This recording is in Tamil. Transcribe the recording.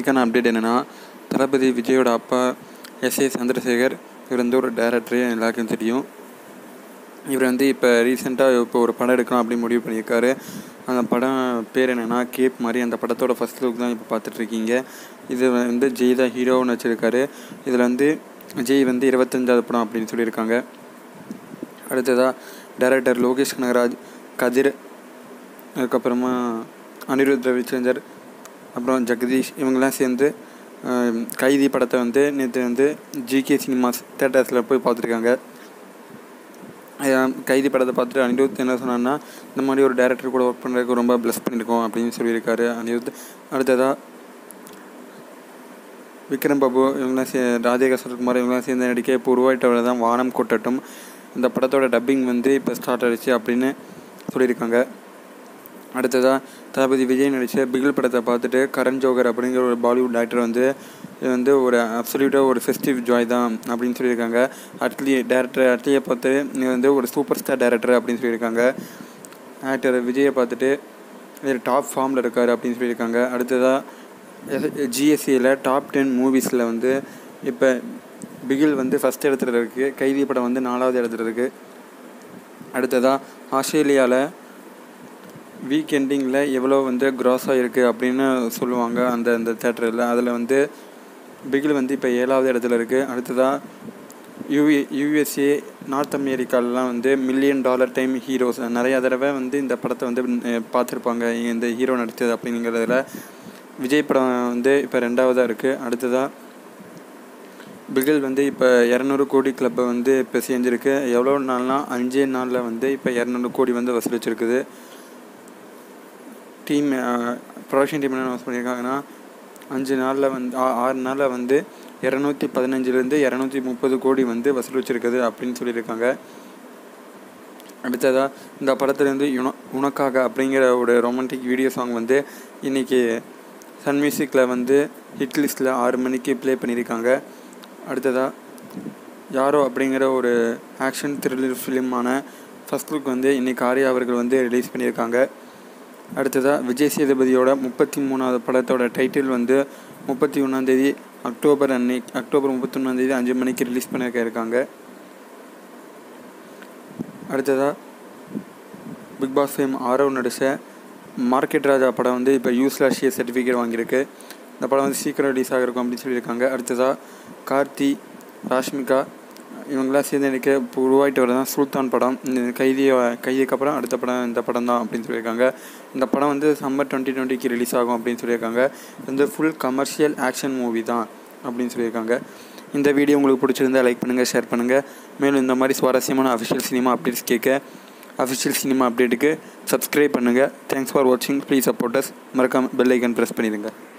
இன்றைக்கான அப்டேட் என்னென்னா தளபதி விஜயோட அப்பா எஸ் ஏ சந்திரசேகர் இவர் வந்து ஒரு டைரக்டரு எல்லாருக்கும் தெரியும் இவர் வந்து இப்போ ரீசெண்டாக இப்போ ஒரு படம் எடுக்கலாம் அப்படின்னு முடிவு பண்ணியிருக்காரு அந்த படம் பேர் என்னென்னா கேப் மாதிரி அந்த படத்தோட ஃபஸ்ட் லுக் தான் இப்போ பார்த்துட்ருக்கீங்க இது வந்து ஜெய் தான் ஹீரோன்னு வச்சுருக்காரு இதில் வந்து ஜெய் வந்து இருபத்தஞ்சாவது படம் அப்படின்னு சொல்லியிருக்காங்க அடுத்ததாக டைரக்டர் லோகேஷ் கனகராஜ் கதிர் அதுக்கப்புறமா அனிருத் ரவிச்சந்தர் அப்புறம் ஜெகதீஷ் இவங்கெல்லாம் சேர்ந்து அஹ், கைதி படத்தை வந்து நேற்று வந்து ஜிகே சினிமாஸ் தேட்டர்ஸில் போய் பார்த்துருக்காங்க அஹ், கைதி படத்தை பார்த்துட்டு அனிருத் என்ன சொன்னான்னா இந்த மாதிரி ஒரு டேரக்டர் கூட ஒர்க் பண்ணுறதுக்கு ரொம்ப ப்ளஸ் பண்ணியிருக்கோம் அப்படின்னு சொல்லியிருக்காரு அனிருத் அடுத்ததாக விக்ரம் பாபு இவங்களாம் சே ராஜேகா சரத்குமார் இவங்களாம் சேர்ந்து நடிக்க இப்போ உருவாயிட்டவரை தான் வானம் கொட்டட்டும் இந்த படத்தோட டப்பிங் வந்து இப்போ ஸ்டார்ட் ஆயிடுச்சு அப்படின்னு சொல்லியிருக்காங்க அடுத்ததாக தளபதி விஜய் நடித்த பிகில் படத்தை பார்த்துட்டு கரண் ஜோகர் அப்படிங்கிற ஒரு பாலிவுட் ஆக்டர் வந்து இது வந்து ஒரு அப்சல்யூட்டாக ஒரு ஃபெஸ்டிவ் ஜாய் தான் அப்படின்னு சொல்லியிருக்காங்க அட்லி டேரக்டர் அட்லியை பார்த்து இது வந்து ஒரு சூப்பர் ஸ்டார் டேரக்டர் அப்படின்னு சொல்லியிருக்காங்க ஆக்டர் விஜயை பார்த்துட்டு இது டாப் ஃபார்மில் இருக்கார் அப்படின்னு சொல்லியிருக்காங்க அடுத்ததாக ஜிஎஸ்சியில் டாப் டென் மூவிஸில் வந்து இப்போ பிகில் வந்து ஃபஸ்ட் இடத்துல இருக்குது கைதி படம் வந்து நாலாவது இடத்துல இருக்குது அடுத்ததாக ஆஸ்திரேலியாவில் வீக் எண்டிங்கில் எவ்வளோ வந்து க்ராஸ் ஆகிருக்கு அப்படின்னு சொல்லுவாங்க அந்த அந்த தேட்டரில் அதில் வந்து பிகில் வந்து இப்போ ஏழாவது இடத்துல இருக்குது அடுத்ததாக யூஏ யூஎஸ்ஏ நார்த் அமெரிக்காலலாம் வந்து மில்லியன் டாலர் டைம் ஹீரோஸ் நிறையா தடவை வந்து இந்த படத்தை வந்து அஹ், பார்த்துருப்பாங்க இந்த ஹீரோ நடித்தது அப்படிங்கிறதுல விஜய் படம் வந்து இப்போ ரெண்டாவதாக இருக்குது அடுத்ததாக பிகில் வந்து இப்போ இரநூறு கோடி கிளப்பை வந்து இப்போ செஞ்சுருக்கு எவ்வளோ நாள்னா அஞ்சே நாளில் வந்து இப்போ இரநூறு கோடி வந்து வசூலிச்சிருக்குது டீம் ப்ரொடக்ஷன் டீம் என்ன announce பண்ணியிருக்காங்கன்னா அஞ்சு நாளில் வந்து ஆ- ஆறு நாளில் வந்து இரநூத்தி பதினஞ்சுலேருந்து இரநூத்தி முப்பது கோடி வந்து வசூலிச்சிருக்குது அப்படின்னு சொல்லியிருக்காங்க அடுத்ததாக இந்த படத்துலேருந்து யுன உனக்காக அப்படிங்கிற ஒரு ரொமான்டிக் வீடியோ சாங் வந்து இன்றைக்கி சன் மியூசிக்கில் வந்து ஹிட் லிஸ்ட்டில் ஆறு மணிக்கு ப்ளே பண்ணியிருக்காங்க அடுத்ததாக யாரோ அப்படிங்கிற ஒரு ஆக்ஷன் த்ரில்லர் ஃபிலிமான ஃபஸ்ட் லுக் வந்து இன்றைக்கி ஆர்யா அவர்கள் வந்து ரிலீஸ் பண்ணியிருக்காங்க அடுத்ததாக விஜய் சேதுபதியோட முப்பத்தி மூணாவது படத்தோட டைட்டில் வந்து முப்பத்தி ஒன்றாந்தேதி அக்டோபர் அன்னைக்கு அக்டோபர் முப்பத்தொன்னாந்தேதி அஞ்சு மணிக்கு ரிலீஸ் பண்ணியிருக்க இருக்காங்க அடுத்ததாக பிக் பாஸ் ஃபேம் ஆரவ் நடித்த மார்க்கெட் ராஜா படம் வந்து இப்போ யூஸ்லாஷிய சர்டிஃபிகேட் வாங்கியிருக்கு இந்த படம் வந்து சீக்கிரம் ரிலீஸ் ஆகிருக்கும் அப்படின்னு சொல்லியிருக்காங்க அடுத்ததாக கார்த்தி ராஷ்மிகா இவங்களாம் சேர்ந்து நடிக்க இப்போ உருவாயிட்டு வரதான் சுல்தான் படம் இந்த கைதியை கைதிக்கு அப்புறம் அடுத்த படம் இந்த படம் தான் அப்படின்னு சொல்லியிருக்காங்க இந்த படம் வந்து சம்மர் டுவெண்ட்டி டுவெண்ட்டிக்கு ரிலீஸ் ஆகும் அப்படின்னு சொல்லியிருக்காங்க இது வந்து ஃபுல் கமர்ஷியல் ஆக்ஷன் மூவி தான் அப்படின்னு சொல்லியிருக்காங்க இந்த வீடியோ உங்களுக்கு பிடிச்சிருந்தா லைக் பண்ணுங்கள் ஷேர் பண்ணுங்கள் மேலும் இந்த மாதிரி சுவாரஸ்யமான அஃபிஷியல் சினிமா அப்டேட்ஸ் கேட்க அஃபிஷியல் சினிமா அப்டேட்டுக்கு சப்ஸ்கிரைப் பண்ணுங்கள் தேங்க்ஸ் ஃபார் வாட்சிங் ப்ளீஸ் சப்போர்ட்டஸ் மறக்காமல் பெல் ஐக்கன் ப்ரெஸ் பண்ணிடுங்க